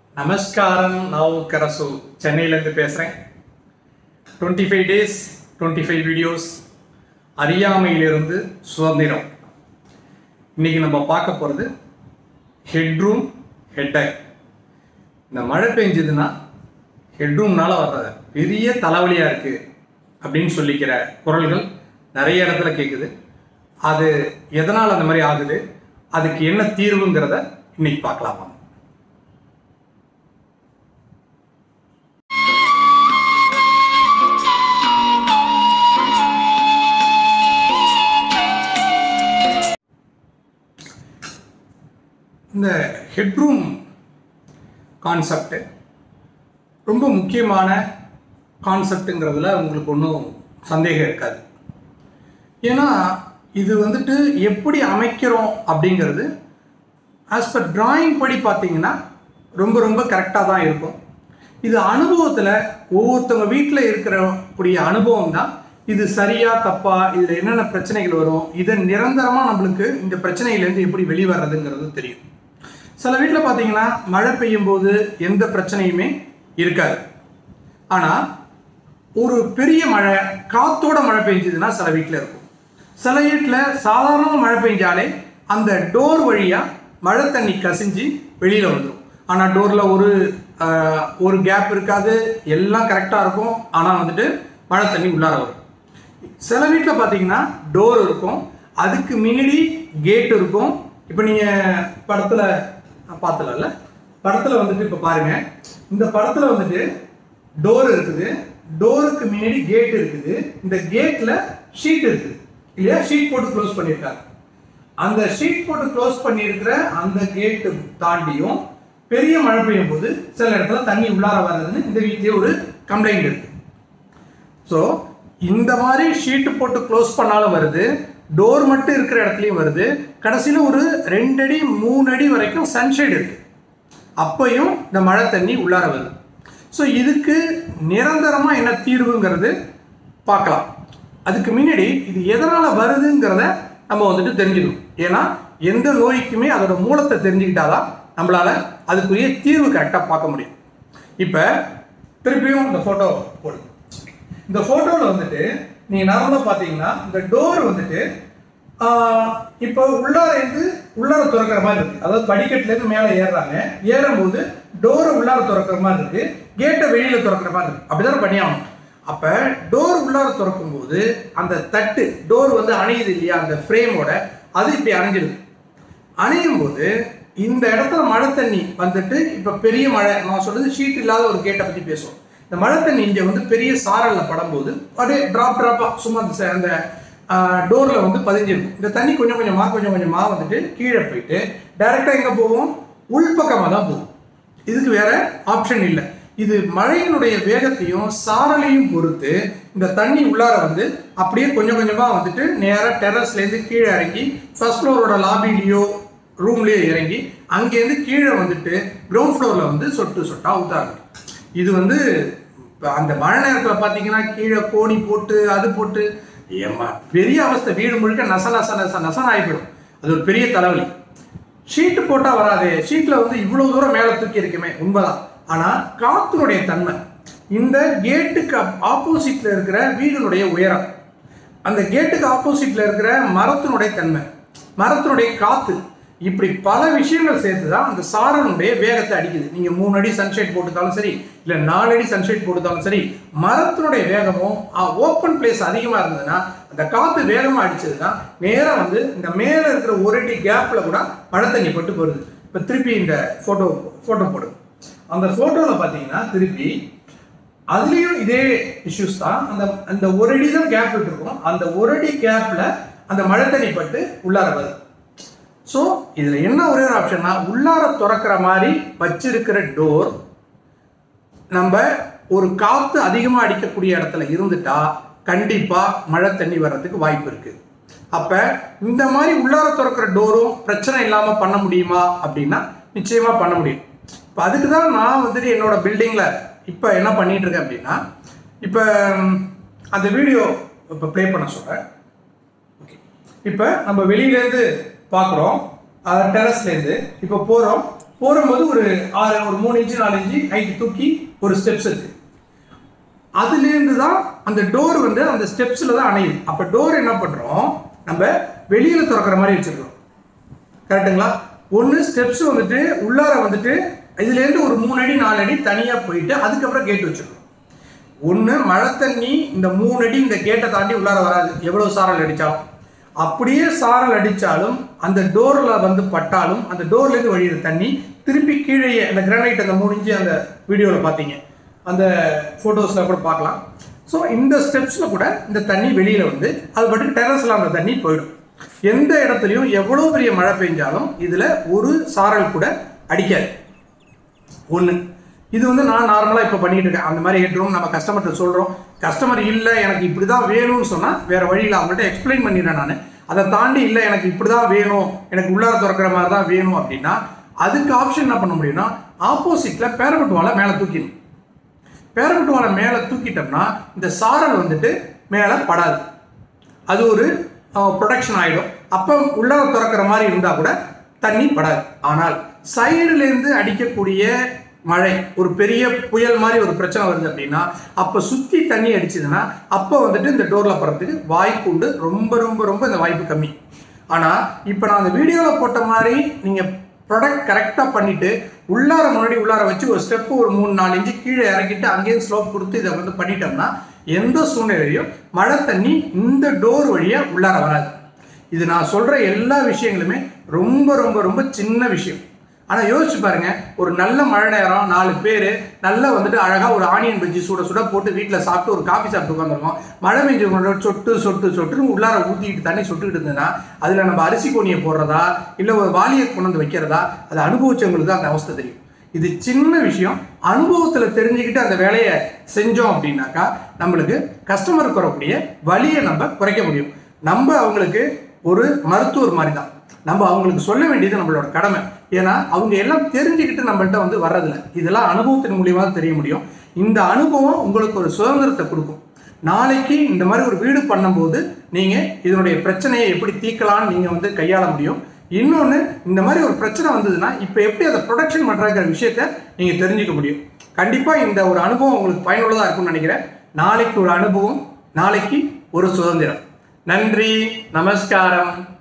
நமஸ்காரம் நாவுக்கரசு சென்னையிலேருந்து பேசுகிறேன் twenty five days twenty five videos அறியாமையிலிருந்து சுதந்திரம் இன்னைக்கு நம்ம பார்க்க போகிறது ஹெட்ரூம் ஹெட்டக் இந்த மழை பெஞ்சதுன்னா ஹெட்ரூம்னால வர்ற பெரிய தலைவலியாக இருக்குது அப்படின்னு சொல்லிக்கிற குரல்கள் நிறைய இடத்துல கேட்குது அது எதனால் அந்த மாதிரி ஆகுது அதுக்கு என்ன தீர்வுங்கிறத இன்னைக்கு பார்க்கலாமா இந்த ஹெட்ரூம் கான்செப்ட் ரொம்ப முக்கியமான கான்செப்ட்டுங்கிறதுல உங்களுக்கு ஒன்றும் சந்தேகம் இருக்காது ஏன்னா இது வந்துட்டு எப்படி அமைக்கிறோம் அப்படிங்கிறது ஆஸ் பர் டிராயிங் படி பார்த்தீங்கன்னா ரொம்ப ரொம்ப கரெக்டாக தான் இருக்கும் இது அனுபவத்தில் ஒவ்வொருத்தவங்க வீட்டில் இருக்கிறக்கூடிய அனுபவம் தான் இது சரியா தப்பா இதில் என்னென்ன பிரச்சனைகள் வரும் இதை நிரந்தரமாக நம்மளுக்கு இந்த பிரச்சனையிலேருந்து எப்படி வெளிவர்றதுங்கிறது தெரியும் சில வீட்டில் பார்த்தீங்கன்னா மழை பெய்யும் போது எந்த பிரச்சனையுமே இருக்காது ஆனால் ஒரு பெரிய மழை காத்தோட மழை பெஞ்சதுன்னா சில வீட்டில் இருக்கும் சில வீட்டில் சாதாரணமாக மழை பெஞ்சாலே அந்த டோர் வழியாக மழை தண்ணி கசிஞ்சு வெளியில் வந்துடும் ஆனால் டோரில் ஒரு ஆஹ், ஒரு கேப் இருக்காது எல்லாம் கரெக்டாக இருக்கும் ஆனால் வந்துட்டு மழை தண்ணி உள்ளார வரும் சில வீட்டில் பார்த்தீங்கன்னா டோர் இருக்கும் அதுக்கு முன்னாடி கேட் இருக்கும் இப்போ நீங்கள் படத்தில் பார்த்தல படத்தில் வந்துட்டு இப்போ பாருங்க இந்த படத்தில் வந்துட்டு டோர் இருக்குது டோருக்கு முன்னாடி கேட் இருக்குது இந்த கேட்டில் ஷீட் இருக்குது இல்லையா ஷீட் போட்டு க்ளோஸ் பண்ணியிருக்காங்க அந்த ஷீட் போட்டு க்ளோஸ் பண்ணியிருக்கிற அந்த கேட்டு தாண்டியும் பெரிய மழை பெய்யும் போது சில இடத்துல தண்ணி உள்ளார வர்றதுன்னு இந்த வீட்லயே ஒரு கம்ப்ளைண்ட் இருக்கு ஸோ இந்த மாதிரி ஷீட்டு போட்டு க்ளோஸ் பண்ணாலும் வருது டோர் மட்டும் இருக்கிற இடத்துலையும் வருது கடைசியில் ஒரு ரெண்டு அடி மூணு அடி வரைக்கும் சன்ஷேட் இருக்கு அப்பையும் இந்த மழை தண்ணி உள்ளார வருது ஸோ இதுக்கு நிரந்தரமாக என்ன தீர்வுங்கிறது பார்க்கலாம் அதுக்கு முன்னாடி இது எதனால் வருதுங்கிறத நம்ம வந்துட்டு தெரிஞ்சுக்கணும் ஏன்னா எந்த நோய்க்குமே அதோட மூலத்தை தெரிஞ்சுக்கிட்டாதான் நம்மளால அதுக்குரிய தீர்வு கரெக்டாக பார்க்க முடியும் இப்போ திருப்பியும் இந்த ஃபோட்டோ போடுங்க இந்த ஃபோட்டோவில் வந்துட்டு நீங்கள் நார்மலாக பார்த்தீங்கன்னா இந்த டோர் வந்துட்டு ஆஹ், இப்போ உள்ளார இருந்து உள்ளார திறக்கிற மாதிரி இருக்கு அதாவது படிக்கட்டுலேருந்து மேலே ஏறுறாங்க ஏறும்போது டோரை உள்ளார திறக்கிற மாதிரி இருக்கு கேட்டை வெளியில திறக்கிற மாதிரி இருக்கு அப்படிதான் பண்ணியாகணும் அப்போ டோர் உள்ளார திறக்கும் போது அந்த தட்டு டோர் வந்து அணையுது இல்லையா அந்த ஃப்ரேமோட அது இப்படி அணைஞ்சிடுது அணையும் போது இந்த இடத்துல மழை தண்ணி வந்துட்டு இப்போ பெரிய மழை நான் சொல்றது ஷீட் இல்லாத ஒரு கேட்டை பற்றி பேசுவோம் இந்த மழை தண்ணி இங்கே வந்து பெரிய சாரல்ல படும்போது அப்படியே ட்ராப் ட்ராப்பாக சும்மா அந்த ச- அந்த டோரில் வந்து பதிஞ்சிருக்கும் இந்த தண்ணி கொஞ்சம் கொஞ்சமாக கொஞ்சம் கொஞ்சமாக வந்துட்டு கீழே போயிட்டு டைரெக்டாக எங்கே போவோம் உள்பக்கமாக தான் போகும் இதுக்கு வேற ஆப்ஷன் இல்லை இது மழையினுடைய வேகத்தையும் சாரலையும் பொறுத்து இந்த தண்ணி உள்ளார வந்து அப்படியே கொஞ்சம் கொஞ்சமாக வந்துட்டு நேராக டெரஸ்லேருந்து கீழே இறங்கி ஃபர்ஸ்ட் ஃப்ளோரோட லாபிலேயோ ரூம்லேயோ இறங்கி அங்கேருந்து கீழே வந்துட்டு கிரவுண்ட் ஃப்ளோரில் வந்து சொட்டு சொட்டா ஊத்தாங்க இது வந்து இப்ப அந்த மழை நேரத்தில் பார்த்தீங்கன்னா கீழே கோணி போட்டு அது போட்டு ஏம்மா பெரிய அவஸ்தை வீடு முழுக்க நச நச நச நசன ஆகிவிடும் அது ஒரு பெரிய தலைவலி ஷீட்டு போட்டால் வராது ஷீட்டில் வந்து இவ்வளோ தூரம் மேலே தூக்கி இருக்குமே உண்மைதான் ஆனால் காற்றுனுடைய தன்மை இந்த கேட்டுக்கு ஆப்போசிட்டில் இருக்கிற வீடினுடைய உயரம் அந்த கேட்டுக்கு ஆப்போசிட்டில் இருக்கிற மரத்தினுடைய தன்மை மரத்தினுடைய காற்று இப்படி பல விஷயங்கள் சேர்த்து தான் அந்த சாரனுடைய வேகத்தை அடிக்குது நீங்கள் மூணு அடி சன்ஷைட் போட்டுட்டாலும் சரி இல்லை நாலு அடி சன்ஷைட் போட்டுட்டாலும் சரி மரத்தினுடைய வேகமும் ஓப்பன் பிளேஸ் அதிகமாக இருந்ததுன்னா அந்த காற்று வேகமாக அடிச்சதுன்னா நேராக வந்து இந்த மேலே இருக்கிற ஒரு அடி கேப்பில் கூட மழை தண்ணி பட்டு போடுது இப்போ திருப்பி இந்த ஃபோட்டோ ஃபோட்டோ போடுங்க அந்த ஃபோட்டோவில் பார்த்தீங்கன்னா திருப்பி அதுலேயும் இதே இஷ்யூஸ் தான் அந்த அந்த ஒரு அடி தான் கேப் விட்டுருக்கோம் அந்த ஒரு அடி கேப்பில் அந்த மழை தண்ணி பட்டு உள்ளார வருது ஸோ இதில் என்ன ஒரே ஒரு ஆப்ஷன்னா உள்ளார திறக்கிற மாதிரி வச்சிருக்கிற டோர் நம்ம ஒரு காற்று அதிகமாக அடிக்கக்கூடிய இடத்துல இருந்துட்டா கண்டிப்பாக மழை தண்ணி வர்றதுக்கு வாய்ப்பு இருக்கு அப்போ இந்த மாதிரி உள்ளார திறக்கிற டோரும் பிரச்சனை இல்லாமல் பண்ண முடியுமா அப்படின்னா நிச்சயமாக பண்ண முடியும் இப்போ அதுக்கு தான் நான் வந்துட்டு என்னோட பில்டிங்கில் இப்போ என்ன பண்ணிட்டு இருக்கேன் அப்படின்னா இப்போ ம், அந்த வீடியோ இப்போ ப்ளே பண்ண சொல்கிறேன் ஓகே இப்போ நம்ம வெளியிலேருந்து பார்க்குறோம் டெரஸ்லேருந்து இப்போ போகிறோம் போடும்போது ஒரு ஆறு ஒரு மூணு இன்ச்சு நாலு இன்ச்சு ஹைட் தூக்கி ஒரு ஸ்டெப்ஸ் இருக்கு அதுலேருந்து தான் அந்த டோர் வந்து அந்த ஸ்டெப்ஸில் தான் அணையுது அப்போ டோர் என்ன பண்ணுறோம் நம்ம வெளியில் திறக்கிற மாதிரி வச்சுருக்கோம் கரெக்டுங்களா ஒன்று ஸ்டெப்ஸ் வந்துட்டு உள்ளார வந்துட்டு இதுலேருந்து ஒரு மூணு அடி நாலு அடி தனியாக போயிட்டு அதுக்கப்புறம் கேட் வச்சிருக்கோம் ஒன்று மழை தண்ணி இந்த மூணு அடி இந்த கேட்டை தாண்டி உள்ளார வராது எவ்வளோ சாரல் அடித்தாலும் அப்படியே சாரல் அடித்தாலும் அந்த டோரில் வந்து பட்டாலும் அந்த டோர்லேருந்து வழியிற தண்ணி திருப்பி கீழே அந்த கிரானைட் அந்த மூணு இன்ச்சு அந்த வீடியோவில் பார்த்தீங்க அந்த ஃபோட்டோஸில் கூட பார்க்கலாம் ஸோ இந்த ஸ்டெப்ஸில் கூட இந்த தண்ணி வெளியில் வந்து அது பாட்டுக்கு டெரஸில் அந்த தண்ணி போயிடும் எந்த இடத்துலையும் எவ்வளோ பெரிய மழை பெஞ்சாலும் இதில் ஒரு சாரல் கூட அடிக்காது ஒன்று இது வந்து நான் நார்மலாக இப்போ பண்ணிட்டு இருக்கேன் அந்த மாதிரி ஏற்றுறோம் நம்ம கஸ்டமர்கிட்ட சொல்கிறோம் கஸ்டமர் இல்லை எனக்கு இப்படி தான் வேணும்னு சொன்னால் வேறு வழியில் அவங்கள்ட்ட எக்ஸ்பிளைன் பண்ணிடுறேன் நான் அதை தாண்டி இல்லை எனக்கு இப்படி தான் வேணும் எனக்கு உள்ளார திறக்கிற மாதிரி தான் வேணும் அப்படின்னா அதுக்கு ஆப்ஷன் என்ன பண்ண முடியும்னா ஆப்போசிட்டில் பேரபட் வாழை மேலே தூக்கிடணும் பேரபட் வாழை மேலே தூக்கிட்டோம்னா இந்த சாரல் வந்துட்டு மேலே படாது அது ஒரு ப்ரொடக்ஷன் ஆகிடும் அப்போ உள்ளார திறக்கிற மாதிரி இருந்தால் கூட தண்ணி படாது ஆனால் சைடுலேருந்து அடிக்கக்கூடிய மழை ஒரு பெரிய புயல் மாதிரி ஒரு பிரச்சனை வருது அப்படின்னா அப்போ சுற்றி தண்ணி அடிச்சதுன்னா அப்போ வந்துட்டு இந்த டோரில் படுறதுக்கு வாய்ப்பு உண்டு ரொம்ப ரொம்ப ரொம்ப இந்த வாய்ப்பு கம்மி ஆனால் இப்போ நான் அந்த வீடியோவில் போட்ட மாதிரி நீங்கள் ப்ராடக்ட் கரெக்டாக பண்ணிவிட்டு உள்ளார முன்னாடி உள்ளார வச்சு ஒரு ஸ்டெப்பு ஒரு மூணு நாலு இன்ச்சு கீழே இறக்கிட்டு அங்கேயும் ஸ்லோப் கொடுத்து இதை வந்து பண்ணிட்டோம்னா எந்த சூழ்நிலையிலையும் மழை தண்ணி இந்த டோர் வழியாக உள்ளார வராது இது நான் சொல்கிற எல்லா விஷயங்களுமே ரொம்ப ரொம்ப ரொம்ப சின்ன விஷயம் ஆனால் யோசிச்சு பாருங்க ஒரு நல்ல மழை நேரம் நாலு பேர் நல்லா வந்துட்டு அழகாக ஒரு ஆனியன் பஜ்ஜி சுட சுட போட்டு வீட்டில் சாப்பிட்டு ஒரு காஃபி சாப்பிட்டு உட்காந்துருக்கோம் மழை பெஞ்சு கொண்டு சொட்டு சொட்டு சொட்டுன்னு உள்ளார ஊற்றிக்கிட்டு தண்ணி சொட்டுக்கிட்டு இருந்ததுன்னா அதில் நம்ம அரிசி கோணியை போடுறதா இல்லை ஒரு வாளியை கொண்டு வந்து வைக்கிறதா அதை அனுபவிச்சவங்களுக்கு தான் அந்த அவஸ்தை தெரியும் இது சின்ன விஷயம் அனுபவத்தில் தெரிஞ்சுக்கிட்டு அந்த வேலையை செஞ்சோம் அப்படின்னாக்கா நம்மளுக்கு கஸ்டமருக்கு வரக்கூடிய வழியை நம்ம குறைக்க முடியும் நம்ம அவங்களுக்கு ஒரு மருத்துவர் மாதிரி தான் நம்ம அவங்களுக்கு சொல்ல வேண்டியது நம்மளோட கடமை ஏன்னா அவங்க எல்லாம் தெரிஞ்சுக்கிட்டு நம்மள்ட்ட வந்து வர்றதில்ல இதெல்லாம் அனுபவத்தின் மூலியமாக தான் தெரிய முடியும் இந்த அனுபவம் உங்களுக்கு ஒரு சுதந்திரத்தை கொடுக்கும் நாளைக்கு இந்த மாதிரி ஒரு வீடு பண்ணும்போது நீங்கள் இதனுடைய பிரச்சனையை எப்படி தீர்க்கலாம்னு நீங்கள் வந்து கையாள முடியும் இன்னொன்று இந்த மாதிரி ஒரு பிரச்சனை வந்ததுன்னா இப்போ எப்படி அதை ப்ரொடக்ஷன் பண்ணுறங்கிற விஷயத்த நீங்கள் தெரிஞ்சுக்க முடியும் கண்டிப்பாக இந்த ஒரு அனுபவம் உங்களுக்கு பயனுள்ளதாக இருக்கும்னு நினைக்கிறேன் நாளைக்கு ஒரு அனுபவம் நாளைக்கு ஒரு சுதந்திரம் நன்றி நமஸ்காரம்